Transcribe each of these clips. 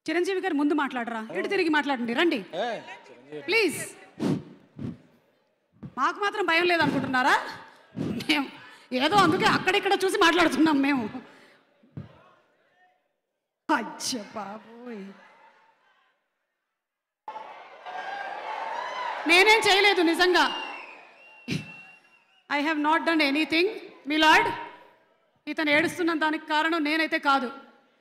చిరంజీవి గారు ముందు మాట్లాడరా ఇటు తిరిగి మాట్లాడండి రండి ప్లీజ్ మాకు మాత్రం భయం లేదనుకుంటున్నారా మేము ఏదో అందుకే అక్కడిక్కడ చూసి మాట్లాడుతున్నాం మేము అచ్చ బాబోయ్ నేనేం చేయలేదు నిజంగా I have not done anything my lord ఇతను ఏడుస్తున్న దానికి కారణం నేనైతే కాదు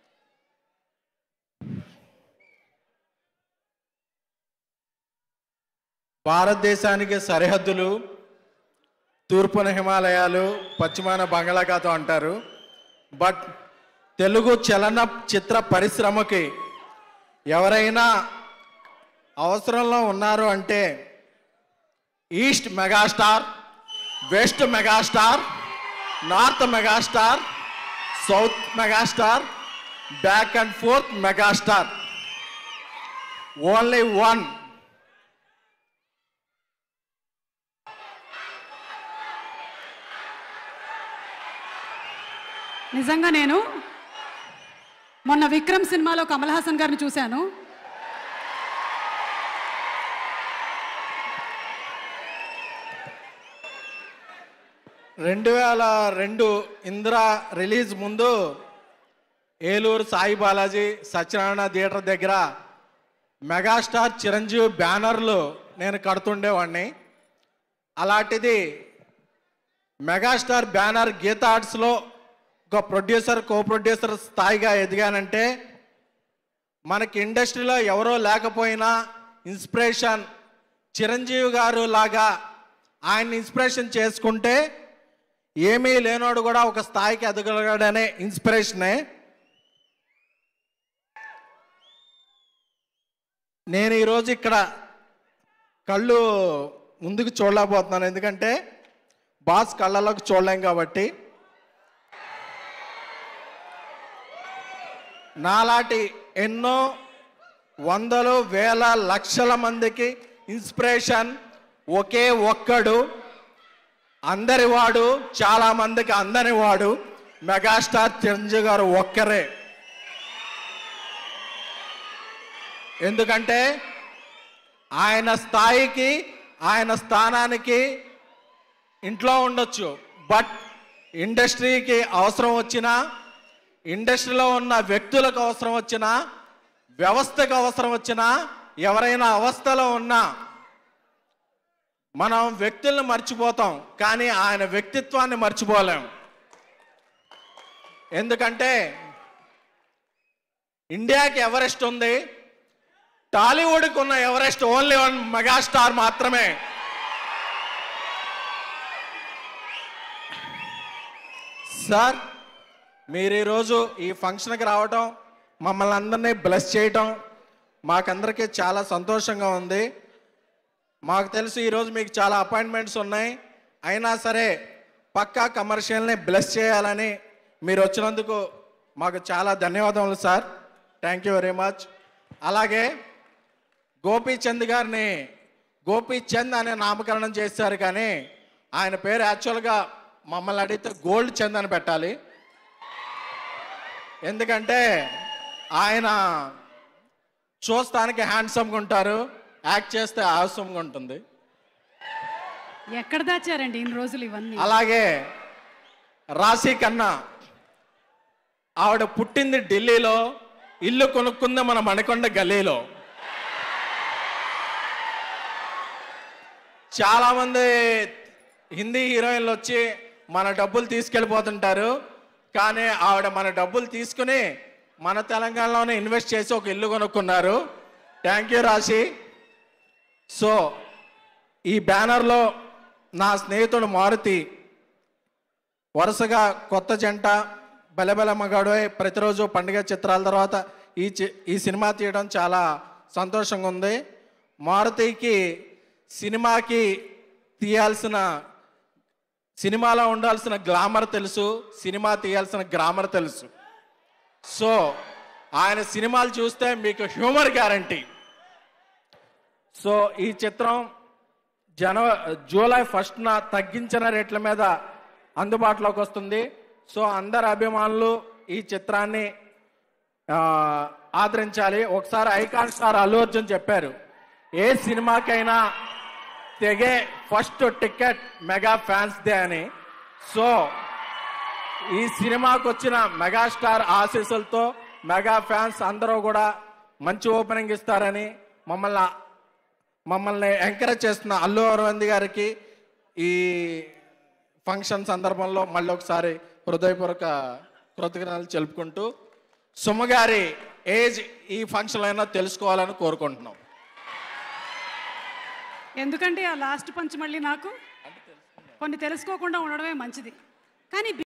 భారతదేశానికి సరిహద్దులు తూర్పున హిమాలయాలు పశ్చిమాన బంగాళాఖాతం అంటారు బట్ తెలుగు చలన చిత్ర పరిశ్రమకి ఎవరైనా అవసరంలో ఉన్నారు అంటే east megastar west megastar north megastar south megastar back and forth megastar only one నిజంగా నేను మొన్న విక్రమ్ సినిమాలో కమల్ హాసన్ గారిని చూశాను రెండు వేల రెండు ఇందిరా రిలీజ్ ముందు ఏలూరు సాయి బాలాజీ సత్యనారాయణ థియేటర్ దగ్గర మెగాస్టార్ చిరంజీవి బ్యానర్లు నేను కడుతుండేవాడిని అలాంటిది మెగాస్టార్ బ్యానర్ గీత ఆర్ట్స్లో ఒక ప్రొడ్యూసర్ కో ప్రొడ్యూసర్ స్థాయిగా ఎదిగానంటే మనకి ఇండస్ట్రీలో ఎవరో లేకపోయినా ఇన్స్పిరేషన్ చిరంజీవి గారు లాగా ఆయన ఇన్స్పిరేషన్ చేసుకుంటే ఏమీ లేనోడు కూడా ఒక స్థాయికి ఎదగలగాడనే ఇన్స్పిరేషనే నేను ఈరోజు ఇక్కడ కళ్ళు ముందుకు చూడలేకపోతున్నాను ఎందుకంటే బాస్ కళ్ళలోకి చూడలేం కాబట్టి నాలాంటి ఎన్నో వందలు వేల లక్షల మందికి ఇన్స్పిరేషన్ ఒకే ఒక్కడు అందరివాడు చాలా మందికి అందరివాడు మెగాస్టార్ చిరంజీవి గారు ఒక్కరే ఎందుకంటే ఆయన స్థాయికి ఆయన స్థానానికి ఇంట్లో ఉండొచ్చు బట్ ఇండస్ట్రీకి అవసరం వచ్చినా ఇండస్ట్రీలో ఉన్న వ్యక్తులకు అవసరం వచ్చినా వ్యవస్థకు అవసరం వచ్చినా ఎవరైనా అవస్థలో ఉన్నా మనం వ్యక్తుల్ని మర్చిపోతాం కానీ ఆయన వ్యక్తిత్వాన్ని మర్చిపోలేం ఎందుకంటే ఇండియాకి ఎవరెస్ట్ ఉంది టాలీవుడ్కి ఉన్న ఎవరెస్ట్ ఓన్లీ వన్ మెగాస్టార్ మాత్రమే సార్ మీరు ఈరోజు ఈ ఫంక్షన్కి రావటం మమ్మల్ని అందరినీ బ్లెస్ చేయటం మాకందరికీ చాలా సంతోషంగా ఉంది మాకు తెలుసు ఈరోజు మీకు చాలా అపాయింట్మెంట్స్ ఉన్నాయి అయినా సరే పక్కా కమర్షియల్ని బ్లెస్ చేయాలని మీరు వచ్చినందుకు మాకు చాలా ధన్యవాదములు sir thank you very much అలాగే గోపీచంద్ గారిని గోపీచంద్ అనే నామకరణం చేశారు కానీ ఆయన పేరు యాక్చువల్గా మమ్మల్ని అడిగితే గోల్డ్ చంద్ అని పెట్టాలి ఎందుకంటే ఆయన చూస్తానికి హ్యాండ్సమ్గా ఉంటారు యాక్ట్ చేస్తే ఆవసరంగా ఉంటుంది ఎక్కడ దాచారండి ఇన్ని రోజులు ఇవన్నీ అలాగే రాశి కన్నా ఆవిడ పుట్టింది ఢిల్లీలో ఇల్లు కొనుక్కుంది మన మణికొండ గల్లీలో చాలా మంది హిందీ హీరోయిన్లు వచ్చి మన డబ్బులు తీసుకెళ్ళిపోతుంటారు కానీ ఆవిడ మన డబ్బులు తీసుకుని మన తెలంగాణలోనే ఇన్వెస్ట్ చేసి ఒక ఇల్లు కొనుక్కున్నారు థ్యాంక్ యూ రాశి సో ఈ బ్యానర్లో నా స్నేహితుడు మారుతి వరుసగా కొత్త జంట బలబల మగాడే ప్రతిరోజు పండుగ చిత్రాల తర్వాత ఈ చి- ఈ సినిమా తీయడం చాలా సంతోషంగా ఉంది మారుతికి సినిమాకి తీయాల్సిన సినిమాలో ఉండాల్సిన గ్లామర్ తెలుసు సినిమా తీయాల్సిన గ్రామర్ తెలుసు సో ఆయన సినిమాలు చూస్తే మీకు హ్యూమర్ గ్యారంటీ సో ఈ చిత్రం జనవ జూలై ఫస్ట్న తగ్గించిన రేట్ల మీద అందుబాటులోకి వస్తుంది సో అందరు అభిమానులు ఈ చిత్రాన్ని ఆ, ఆదరించాలి ఒకసారి ఐకాన్ స్టార్ అల్లు అర్జున్ చెప్పారు ఏ సినిమాకైనా తెగే first ticket mega fans day అని సో ఈ సినిమాకు వచ్చిన మెగాస్టార్ ఆశీస్సులతో మెగా ఫ్యాన్స్ అందరూ కూడా మంచి ఓపెనింగ్ ఇస్తారని మమ్మల్ని మమ్మల్ని ఎంకరేజ్ చేస్తున్న అల్లు అరవింద్ గారికి ఈ ఫంక్షన్ సందర్భంలో మళ్ళీ ఒకసారి హృదయపూర్వక కృతజ్ఞతలు తెలుపుకుంటూ సుమ గారి ఏజ్ ఈ ఫంక్షన్ అయినా తెలుసుకోవాలని కోరుకుంటున్నాం ఎందుకంటే ఆ లాస్ట్ పంచ్ మళ్ళీ నాకు కొన్ని తెలుసుకోకుండా ఉండడమే మంచిది కానీ